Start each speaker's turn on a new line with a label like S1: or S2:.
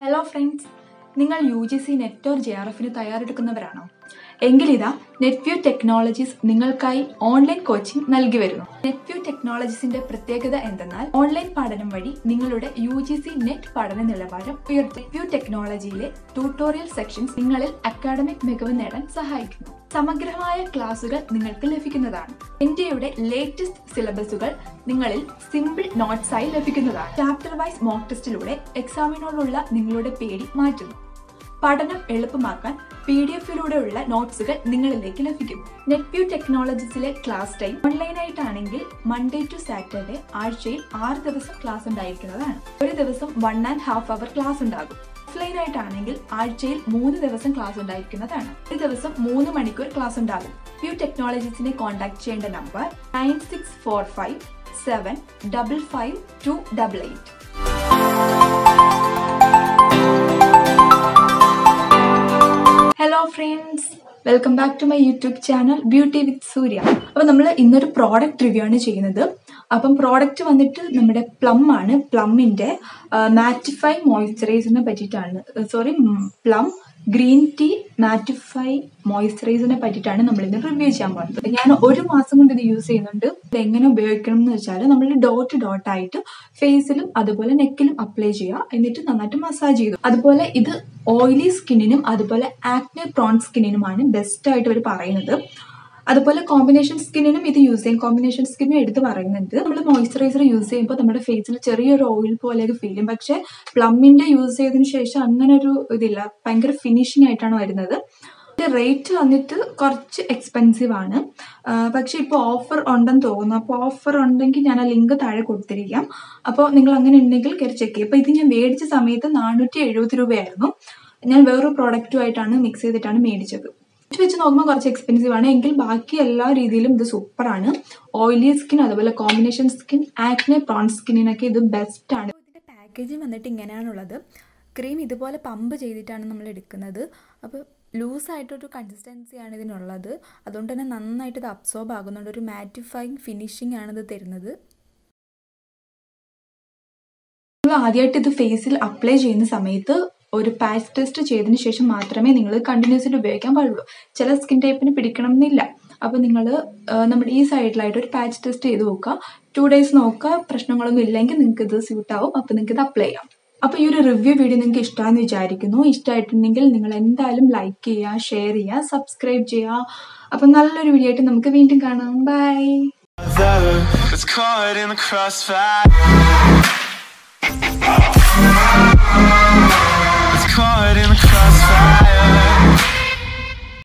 S1: Hello friends നിങ്ങൾ U G C NET or J R എഫിന് തയ്യാറെടുക്കുന്നവരാണോ എങ്കിലിതാ നെറ്റ്വ്യൂ ടെക്നോളജീസ് നിങ്ങൾക്കായി ഓൺലൈൻ കോച്ചിംഗ് നൽകി വരുന്നു നെറ്റ്വ്യൂ ടെക്നോളജീസിന്റെ പ്രത്യേകത എന്തെന്നാൽ ഓൺലൈൻ പഠനം വഴി നിങ്ങളുടെ യു ജി സി നെറ്റ് പഠന നിലവാരം ഉയർത്തും നെറ്റ്വ്യൂ ടെക്നോളജിയിലെ ട്യൂട്ടോറിയൽ സെക്ഷൻസ് നിങ്ങളിൽ അക്കാഡമിക് മികവ് നേടാൻ സഹായിക്കുന്നു സമഗ്രമായ ക്ലാസുകൾ നിങ്ങൾക്ക് ലഭിക്കുന്നതാണ് ഇന്ത്യയുടെ ലേറ്റസ്റ്റ് സിലബസുകൾ നിങ്ങളിൽ സിമ്പിൾ നോട്ട്സായി ലഭിക്കുന്നതാണ് ചാപ്റ്റർ വൈസ് മോക്ക് ടെസ്റ്റിലൂടെ എക്സാമിനോടുള്ള നിങ്ങളുടെ പേടി മാറ്റുന്നു പഠനം എളുപ്പമാക്കാൻ പി ഡി എഫിലൂടെയുള്ള നോട്ട്സുകൾ നിങ്ങളിലേക്ക് ലഭിക്കും നെറ്റ്വ്യൂ ടെക്നോളജീസിലെ ക്ലാസ് ടൈം ഓൺലൈനായിട്ടാണെങ്കിൽ മൺഡേ ടു സാറ്റർഡേ ആഴ്ചയിൽ ആറ് ദിവസം ക്ലാസ് ഉണ്ടായിരിക്കുന്നതാണ് ഒരു ദിവസം one and half hour class ഉണ്ടാകും ഓഫ്ലൈൻ ആയിട്ടാണെങ്കിൽ ആഴ്ചയിൽ മൂന്ന് ദിവസം ക്ലാസ് ഉണ്ടായിരിക്കുന്നതാണ് ഒരു ദിവസം മൂന്ന് മണിക്കൂർ ക്ലാസ് ഉണ്ടാകും വ്യൂ ടെക്നോളജീസിനെ കോൺടാക്ട് ചെയ്യേണ്ട number nine six four five seven double five two double eight hello friends welcome back to my YouTube channel beauty with Surya അപ്പോൾ നമ്മൾ ഇന്നൊരു പ്രോഡക്റ്റ് റിവ്യൂ ആണ് ചെയ്യുന്നത് അപ്പം പ്രോഡക്റ്റ് വന്നിട്ട് നമ്മുടെ പ്ലം ആണ് പ്ലമ്മിൻ്റെ മാറ്റിഫൈ മോയ്സ്ചറൈസറിനെ പറ്റിയിട്ടാണ് sorry plum green tea matify മോയ്സ്ചറൈസറിനെ പറ്റിയിട്ടാണ് നമ്മൾ ഇന്ന് റിവ്യൂ ചെയ്യാൻ പോകുന്നത് ഞാൻ ഒരു മാസം കൊണ്ട് ഇത് യൂസ് ചെയ്യുന്നുണ്ട് ഇത് എങ്ങനെ ഉപയോഗിക്കണം എന്ന് വെച്ചാൽ നമ്മൾ ഡോട്ട് ഡോട്ട് ആയിട്ട് ഫേസിലും അതുപോലെ നെക്കിലും അപ്ലൈ ചെയ്യുക എന്നിട്ട് നന്നായിട്ട് മസാജ് ചെയ്തു അതുപോലെ ഇത് ഓയിലി സ്കിന്നിനും അതുപോലെ ആക്നെ പ്രോൺ സ്കിന്നിനുമാണ് ബെസ്റ്റ് ആയിട്ട് അവർ പറയുന്നത് അതുപോലെ കോമ്പിനേഷൻ സ്കിന്നിനും ഇത് യൂസ് ചെയ്യും കോമ്പിനേഷൻ സ്കിന്നും എടുത്ത് പറയുന്നുണ്ട് നമ്മൾ മോയ്സ്ചറൈസർ യൂസ് ചെയ്യുമ്പോൾ നമ്മുടെ ഫേസിൽ ചെറിയൊരു ഓയിൽ പോലെയൊക്കെ ഫീൽ ചെയ്യും പക്ഷെ പ്ലമ്മിന്റെ യൂസ് ചെയ്തതിന് ശേഷം അങ്ങനെ ഒരു ഇതില്ല ഭയങ്കര ഫിനിഷിംഗ് ആയിട്ടാണ് വരുന്നത് റേറ്റ് വന്നിട്ട് കുറച്ച് എക്സ്പെൻസീവ് ആണ് പക്ഷെ ഇപ്പോൾ ഓഫർ ഉണ്ടെന്ന് തോന്നുന്നു അപ്പോൾ ഓഫർ ഉണ്ടെങ്കിൽ ഞാൻ ആ ലിങ്ക് താഴെ കൊടുത്തിരിക്കാം അപ്പോൾ നിങ്ങൾ അങ്ങനെ ഉണ്ടെങ്കിൽ കയറി ചെക്ക് ചെയ്യും അപ്പോൾ ഇത് ഞാൻ മേടിച്ച സമയത്ത് നാനൂറ്റി എഴുപത് രൂപയായിരുന്നു ഞാൻ വേറൊരു പ്രോഡക്റ്റുമായിട്ടാണ് മിക്സ് ചെയ്തിട്ടാണ് മേടിച്ചത് ഇത് വെച്ച് നോക്കുമ്പോൾ കുറച്ച് എക്സ്പെൻസീവ് ആണ് എങ്കിൽ ബാക്കി എല്ലാ രീതിയിലും ഇത് സൂപ്പറാണ് ഓയിലി സ്കിൻ അതുപോലെ കോമ്പിനേഷൻ സ്കിൻ ആക്നെ പ്രോൺ സ്കിന്നിനൊക്കെ ഇത് ബെസ്റ്റ് ആണ്
S2: ഇതിൻ്റെ പാക്കേജിങ് വന്നിട്ട് ഇങ്ങനെയാണുള്ളത് ക്രീം ഇതുപോലെ പമ്പ് ചെയ്തിട്ടാണ് നമ്മൾ എടുക്കുന്നത് അപ്പോൾ ലൂസായിട്ടൊരു കൺസിസ്റ്റൻസിയാണ് ഇതിനുള്ളത് അതുകൊണ്ട് തന്നെ നന്നായിട്ട് ഇത് അബ്സോർബ് ആകുന്നുണ്ട് ഒരു മാറ്റിഫൈങ് ഫിനിഷിംഗ് ആണ് ഇത് തരുന്നത്
S1: നിങ്ങൾ ആദ്യമായിട്ട് ഇത് ഫേസിൽ അപ്ലൈ ചെയ്യുന്ന സമയത്ത് ഒരു പാച്ച് ടെസ്റ്റ് ചെയ്തതിന് ശേഷം മാത്രമേ നിങ്ങൾ കണ്ടിന്യൂസ് ആയിട്ട് ഉപയോഗിക്കാൻ പാടുള്ളൂ ചില സ്കിൻ ടൈപ്പിന് പിടിക്കണം എന്നില്ല അപ്പോൾ നിങ്ങൾ നമ്മുടെ ഈ സൈഡിലായിട്ട് ഒരു പാച്ച് ടെസ്റ്റ് ചെയ്ത് നോക്കുക ടു ഡേയ്സ് നോക്കുക പ്രശ്നങ്ങളൊന്നും ഇല്ലെങ്കിൽ നിങ്ങൾക്ക് ഇത് സ്യൂട്ട് ആവും അപ്പോൾ നിങ്ങൾക്ക് ഇത് അപ്ലൈ ചെയ്യാം അപ്പോൾ ഈ ഒരു റിവ്യൂ വീഡിയോ നിങ്ങൾക്ക് ഇഷ്ടമാണെന്ന് വിചാരിക്കുന്നു ഇഷ്ടമായിട്ടുണ്ടെങ്കിൽ നിങ്ങൾ എന്തായാലും ലൈക്ക് ചെയ്യുക ഷെയർ ചെയ്യുക സബ്സ്ക്രൈബ് ചെയ്യുക അപ്പം നല്ലൊരു വീഡിയോ ആയിട്ട് നമുക്ക് വീണ്ടും കാണാം bye
S3: It's caught in the crossfire. It's caught in the crossfire.